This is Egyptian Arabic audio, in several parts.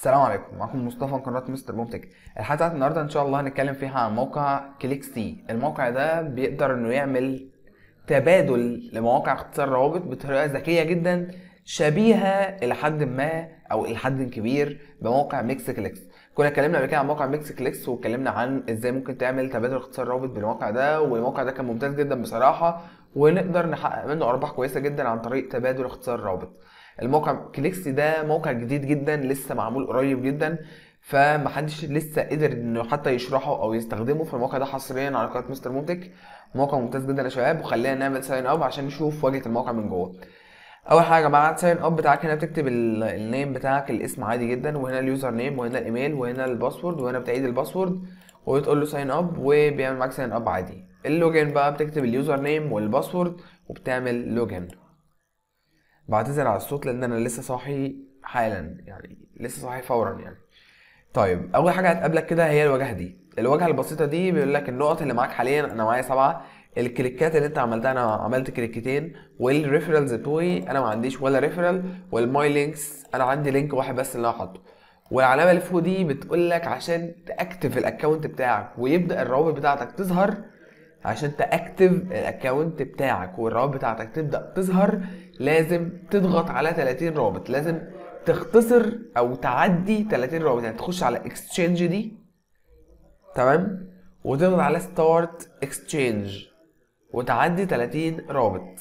السلام عليكم معكم مصطفى من قناه مستر ممتك الحلقه بتاعت النهارده ان شاء الله هنتكلم فيها عن موقع كليك سي الموقع ده بيقدر انه يعمل تبادل لمواقع اختصار روابط بطريقه ذكيه جدا شبيهه الى حد ما او الى حد كبير بموقع ميكس كليكس كنا اتكلمنا قبل كده عن موقع ميكس كليكس واتكلمنا عن ازاي ممكن تعمل تبادل اختصار روابط بالموقع ده والموقع ده كان ممتاز جدا بصراحه ونقدر نحقق منه ارباح كويسه جدا عن طريق تبادل اختصار روابط الموقع كليكس ده موقع جديد جدا لسه معمول قريب جدا فمحدش لسه قدر انه حتى يشرحه او يستخدمه فالموقع ده حصريا على قناه مستر ممتك موقع ممتاز جدا يا شباب وخلينا نعمل ساين اب عشان نشوف واجهه الموقع من جوه اول حاجه بعد ساين اب بتاعك هنا بتكتب ال- النيم بتاعك الاسم عادي جدا وهنا اليوزر نيم وهنا الايميل وهنا الباسورد وهنا بتعيد الباسورد وتقول له ساين اب وبيعمل معاك ساين اب عادي اللوجن بقى بتكتب اليوزر نيم والباسورد وبتعمل لوجن بعتذر على الصوت لان انا لسه صاحي حالا يعني لسه صاحي فورا يعني طيب اول حاجه هتقابلك كده هي الواجهه دي الواجهه البسيطه دي بيقول لك النقط اللي معاك حاليا انا معايا سبعه الكليكات اللي انت عملتها انا عملت كليكتين والريفرالز بتوعي انا ما عنديش ولا ريفرال والماي لينكس انا عندي لينك واحد بس اللي انا حاطه والعلامه اللي فوق دي بتقول لك عشان تاكتف الاكونت بتاعك ويبدا الروابط بتاعتك تظهر عشان تاكتف الاكونت بتاعك والروابط بتاعتك تبدا تظهر لازم تضغط على 30 رابط لازم تختصر او تعدي 30 رابط يعني تخش على اكستشينج دي تمام وتضغط على ستارت اكستشينج وتعدي 30 رابط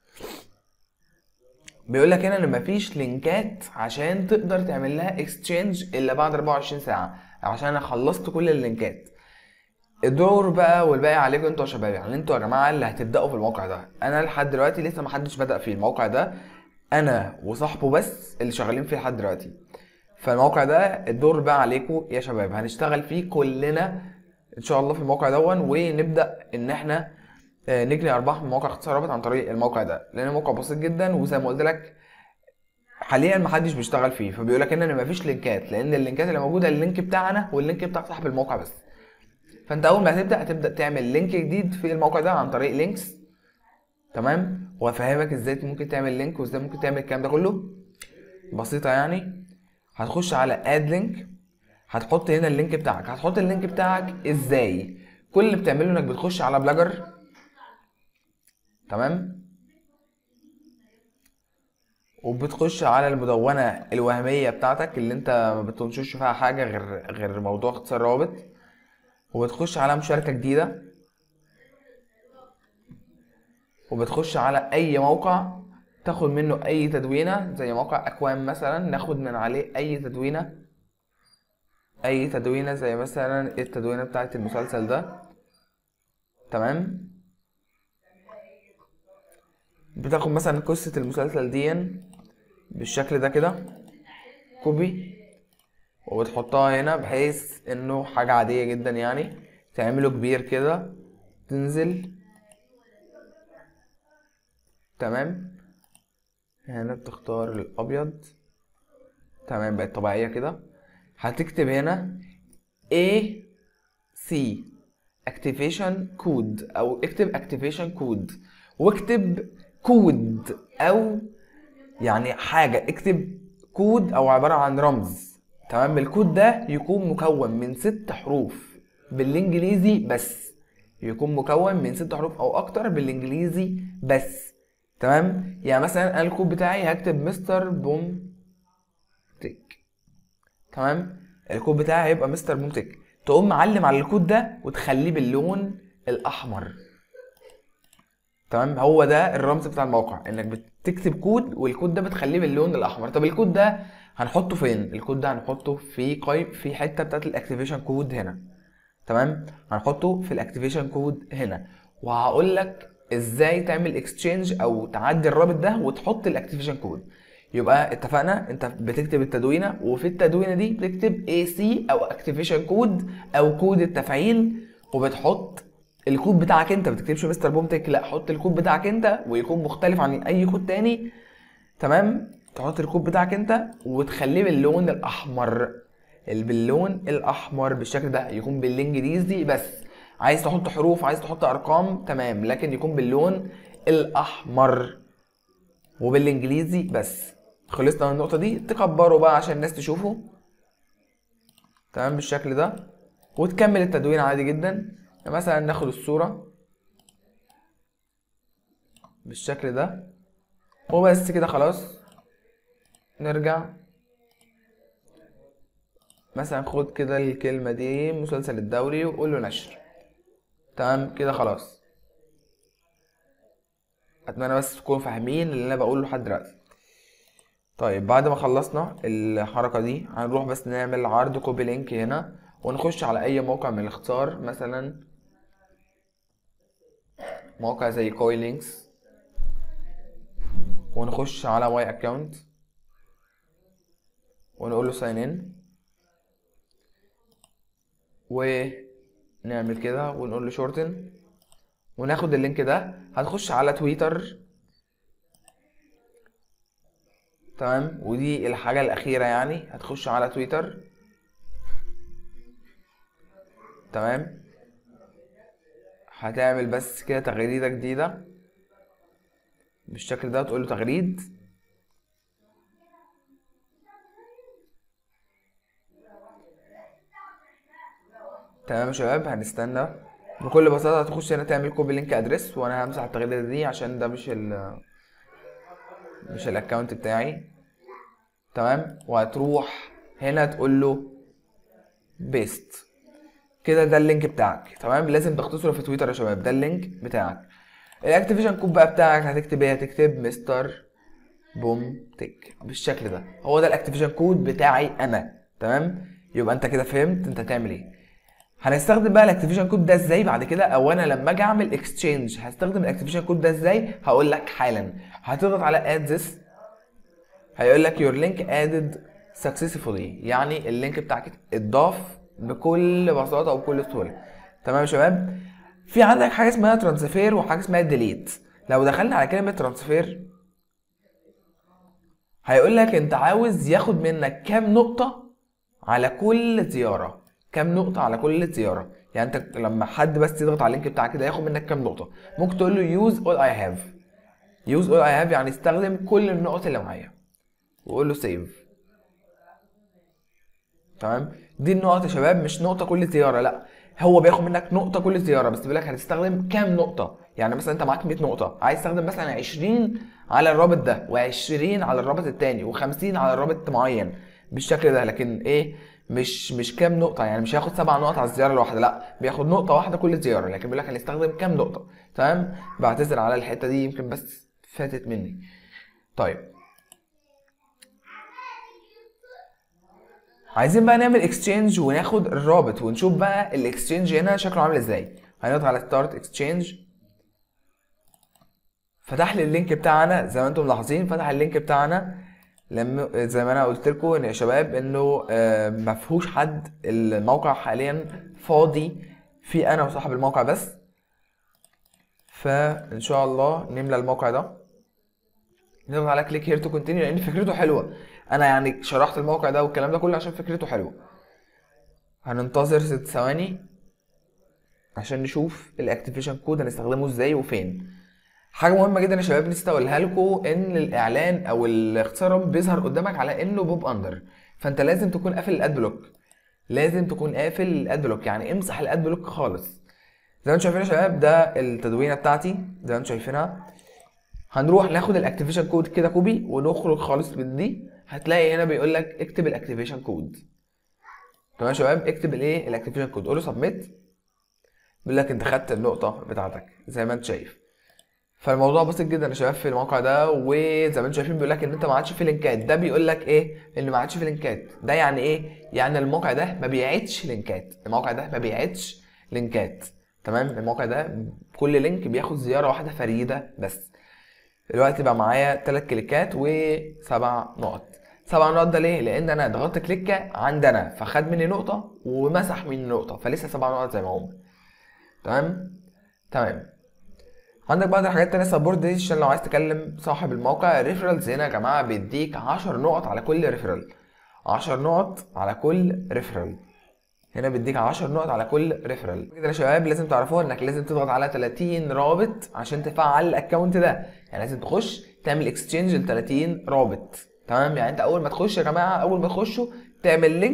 بيقول لك هنا ان مفيش لينكات عشان تقدر تعمل لها اكستشينج الا بعد 24 ساعه عشان انا خلصت كل اللينكات الدور بقى والباقي عليكم انتوا يا شباب يعني انتوا يا جماعه اللي هتبداوا في الموقع ده انا لحد دلوقتي لسه ما حدش بدا فيه الموقع ده انا وصاحبه بس اللي شغالين فيه لحد دلوقتي فالموقع ده الدور بقى عليكم يا شباب هنشتغل فيه كلنا ان شاء الله في الموقع دون ونبدا ان احنا آه، نجني ارباح من موقع اختصار رابط عن طريق الموقع ده لان موقع بسيط جدا وزي ما قلت لك حاليا محدش بيشتغل فيه فبيقول لك ان مفيش لينكات لان اللينكات اللي موجوده اللينك بتاعنا واللينك بتاع صاحب الموقع بس فانت اول ما هتبدا هتبدا تعمل لينك جديد في الموقع ده عن طريق لينكس تمام وافهمك ازاي ممكن تعمل لينك وازاي ممكن تعمل الكلام ده كله بسيطه يعني هتخش على اد لينك هتحط هنا اللينك بتاعك هتحط اللينك بتاعك ازاي كل اللي بتعمله انك بتخش على بلاجر تمام وبتخش على المدونه الوهميه بتاعتك اللي انت ما بتنشرش فيها حاجه غير غير موضوع اختصار روابط وبتخش على مشاركة جديدة وبتخش على أي موقع تاخد منه أي تدوينة زي موقع أكوام مثلا ناخد من عليه أي تدوينة أي تدوينة زي مثلا التدوينة بتاعت المسلسل ده تمام بتاخد مثلا قصة المسلسل دي بالشكل ده كده كوبي وبتحطها هنا بحيث انه حاجة عادية جدا يعني تعمله كبير كده تنزل تمام هنا بتختار الابيض تمام بقت طبيعية كده هتكتب هنا A C activation code او اكتب activation code واكتب كود او يعني حاجة اكتب كود او عبارة عن رمز تمام الكود ده يكون مكون من ست حروف بالانجليزي بس يكون مكون من ست حروف او اكتر بالانجليزي بس تمام يعني مثلا انا الكود بتاعي هكتب مستر بوم تك تمام الكود بتاعي هيبقى مستر بوم تك تقوم معلم على الكود ده وتخليه باللون الاحمر تمام هو ده الرمز بتاع الموقع انك بتكتب كود والكود ده بتخليه باللون الاحمر طب الكود ده هنحطه فين الكود ده هنحطه في قيم في حته بتاعت الاكتيفيشن كود هنا تمام هنحطه في الاكتيفيشن كود هنا وهقول لك ازاي تعمل اكستشينج او تعدي الرابط ده وتحط الاكتيفيشن كود يبقى اتفقنا انت بتكتب التدوينه وفي التدوينه دي بتكتب اي سي او اكتيفيشن كود او كود التفعيل وبتحط الكود بتاعك انت ما بتكتبش مستر بومتك لا حط الكود بتاعك انت ويكون مختلف عن اي كود تاني تمام تحط الكود بتاعك انت وتخليه باللون الاحمر ال- باللون الاحمر بالشكل ده يكون بالانجليزي بس عايز تحط حروف عايز تحط ارقام تمام لكن يكون باللون الاحمر وبالانجليزي بس خلصنا من النقطه دي تكبره بقى عشان الناس تشوفه تمام بالشكل ده وتكمل التدوين عادي جدا مثلا ناخد الصورة بالشكل ده وبس كده خلاص نرجع مثلا خد كده الكلمة دي مسلسل الدوري وقول له نشر تمام كده خلاص اتمنى بس تكونوا فاهمين اللي انا بقوله لحد دلوقتي طيب بعد ما خلصنا الحركة دي هنروح بس نعمل عرض كوبي لينك هنا ونخش على اي موقع من الاختيار مثلا موقع زي كوي لينكس ونخش على واي اكونت ونقول له ساين ان ونعمل كده ونقول له شورتن وناخد اللينك ده هتخش على تويتر تمام ودي الحاجة الأخيرة يعني هتخش على تويتر تمام هتعمل بس كده تغريدة جديدة بالشكل ده تقول له تغريد تمام يا شباب هنستنى بكل بساطة هتخش هنا تعمل كوبي لينك ادرس وانا همسح التغريدة دي عشان ده مش ال مش الاكونت بتاعي تمام وهتروح هنا تقول له بيست كده ده اللينك بتاعك تمام لازم تختصره في تويتر يا شباب ده اللينك بتاعك الاكتيفيشن كود بقى بتاعك هتكتب ايه هتكتب مستر بوم تك بالشكل ده هو ده الاكتيفيشن كود بتاعي انا تمام يبقى انت كده فهمت انت هتعمل ايه هنستخدم بقى الاكتيفيشن كود ده ازاي بعد كده او انا لما اجي اعمل اكسشينج هستخدم الاكتيفيشن كود ده ازاي هقول لك حالا هتضغط على اد ذس هيقول لك يور لينك ادد سكسسفولي يعني اللينك بتاعك اتضاف بكل بساطه وبكل سهوله تمام يا شباب في عندك حاجه اسمها ترانسفير وحاجه اسمها ديليت لو دخلنا على كلمه ترانسفير هيقول لك انت عاوز ياخد منك كام نقطه على كل زياره كام نقطة على كل زيارة يعني انت لما حد بس يضغط على اللينك بتاعك كده ياخد منك كام نقطة ممكن تقول له يوز اول اي هاف يوز اول اي هاف يعني استخدم كل النقط اللي معايا وقول له سيف تمام دي النقط يا شباب مش نقطة كل زيارة لا هو بياخد منك نقطة كل زيارة بس بيقول لك هتستخدم كام نقطة يعني مثلا انت معاك 100 نقطة عايز تستخدم مثلا 20 على الرابط ده و20 على الرابط التاني و50 على الرابط معين بالشكل ده لكن ايه مش مش كام نقطة يعني مش هياخد سبع نقط على الزيارة الواحدة لا بياخد نقطة واحدة كل زيارة لكن بيقول لك هنستخدم كام نقطة تمام بعتذر على الحتة دي يمكن بس فاتت مني طيب عايزين بقى نعمل اكسشينج وناخد الرابط ونشوف بقى الاكسشينج هنا شكله عامل ازاي هنضغط على ستارت اكسشينج فتح لي اللينك بتاعنا زي ما انتم ملاحظين فتح اللينك بتاعنا لما زي ما انا قلت لكم ان يا شباب انه آه، ما فيهوش حد الموقع حاليا فاضي في انا وصاحب الموقع بس فان شاء الله نملى الموقع ده نضغط على كليك هير تو كونتينيو لان فكرته حلوه انا يعني شرحت الموقع ده والكلام ده كله عشان فكرته حلوه هننتظر ست ثواني عشان نشوف الاكتيفيشن كود هنستخدمه ازاي وفين حاجه مهمه جدا يا شباب نسيت اقولها لكم ان الاعلان او الاختصار بيظهر قدامك على انه بوب اندر فانت لازم تكون قافل الاد بلوك لازم تكون قافل الاد بلوك يعني امسح الاد بلوك خالص زي ما انتم شايفين يا شباب ده التدوينه بتاعتي زي ما انتم شايفينها هنروح ناخد الاكتيفيشن كود كده كوبي ونخرج خالص من دي هتلاقي هنا بيقول لك اكتب الاكتيفيشن كود تمام يا شباب اكتب الايه الاكتيفيشن كود قول له سبميت بيقول لك انت خدت النقطه بتاعتك زي ما انت شايف فالموضوع بسيط جدا يا شباب في الموقع ده وزي ما انتم شايفين بيقول لك ان انت ما عادش في لينكات ده بيقول لك ايه ان ما عادش في لينكات ده يعني ايه يعني الموقع ده ما بيعدش لينكات الموقع ده ما بيعدش لينكات تمام الموقع ده كل لينك بياخد زياره واحده فريده بس دلوقتي بقى معايا تلات كليكات وسبع نقط سبع نقط ده ليه؟ لأن أنا ضغطت كليكة عند أنا فخد مني نقطة ومسح مني نقطة فلسه سبع نقط زي ما هم تمام؟ تمام عندك بعض الحاجات التانية سبورت دي عشان لو عايز تكلم صاحب الموقع ريفرالز هنا يا جماعة بيديك 10 نقط على كل ريفرال 10 نقط على كل ريفرال هنا بيديك 10 نقط على كل ريفرال كده يا شباب لازم تعرفوها انك لازم تضغط على 30 رابط عشان تفعل الاكونت ده يعني لازم تخش تعمل اكسشينج ل 30 رابط تمام يعني انت اول ما تخش يا جماعه اول ما تخشوا تعمل لينكس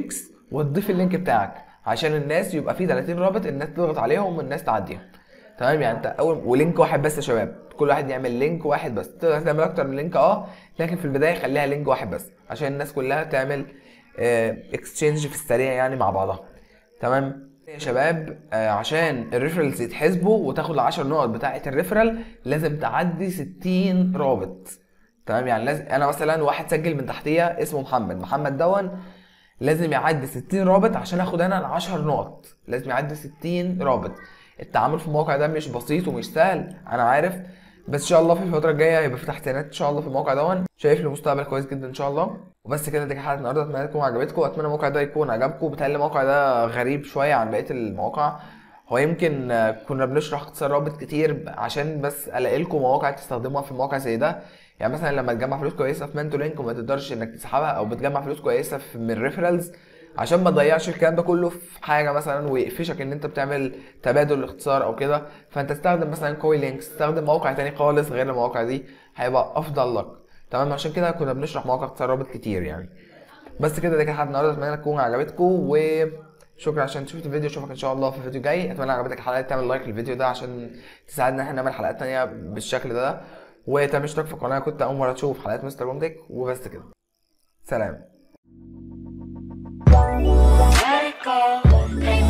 وتضيف اللينك بتاعك عشان الناس يبقى في 30 رابط الناس تضغط عليهم والناس تعديهم تمام يعني انت اول ولينك واحد بس يا شباب كل واحد يعمل لينك واحد بس تقدر تعمل اكتر من لينك اه لكن في البدايه خليها لينك واحد بس عشان الناس كلها تعمل اكسشينج في السريع يعني مع بعضها تمام يا شباب آه عشان الريفرالز يتحسبوا وتاخد ال 10 نقط بتاعه الريفرال لازم تعدي 60 رابط تمام يعني لازم انا مثلا واحد سجل من تحتيه اسمه محمد محمد دون لازم يعدي 60 رابط عشان اخد انا ال 10 نقط لازم يعدي 60 رابط التعامل في الموقع ده مش بسيط ومش سهل انا عارف بس ان شاء الله في الفتره الجايه هيبقى في تحسينات ان شاء الله في الموقع دون شايف له مستقبل كويس جدا ان شاء الله وبس كده دي كانت حلقه النهارده اتمنى تكون عجبتكم واتمنى الموقع ده يكون عجبكم بتهيألي الموقع ده غريب شويه عن بقيه المواقع هو يمكن آه، كنا بنشرح اختصار رابط كتير عشان بس الاقي لكم مواقع تستخدموها في موقع زي ده يعني مثلا لما تجمع فلوس كويسه في منتو لينك وما تقدرش انك تسحبها او بتجمع فلوس كويسه في من ريفرالز عشان ما تضيعش الكلام ده كله في حاجه مثلا ويقفشك ان انت بتعمل تبادل اختصار او كده فانت استخدم مثلا كوي لينكس استخدم موقع تاني خالص غير المواقع دي هيبقى افضل لك تمام عشان كده كنا بنشرح مواقع اختصار رابط كتير يعني بس كده دي كانت حلقه النهارده اتمنى تكون عجبتكم وشكرا عشان شفت الفيديو اشوفك ان شاء الله في فيديو جاي اتمنى عجبتك الحلقه تعمل لايك للفيديو ده عشان تساعدنا ان احنا نعمل حلقات تانية بالشكل ده وتعمل اشتراك في القناه كنت اول مره تشوف حلقات مستر بومديك وبس كده سلام Let it go, let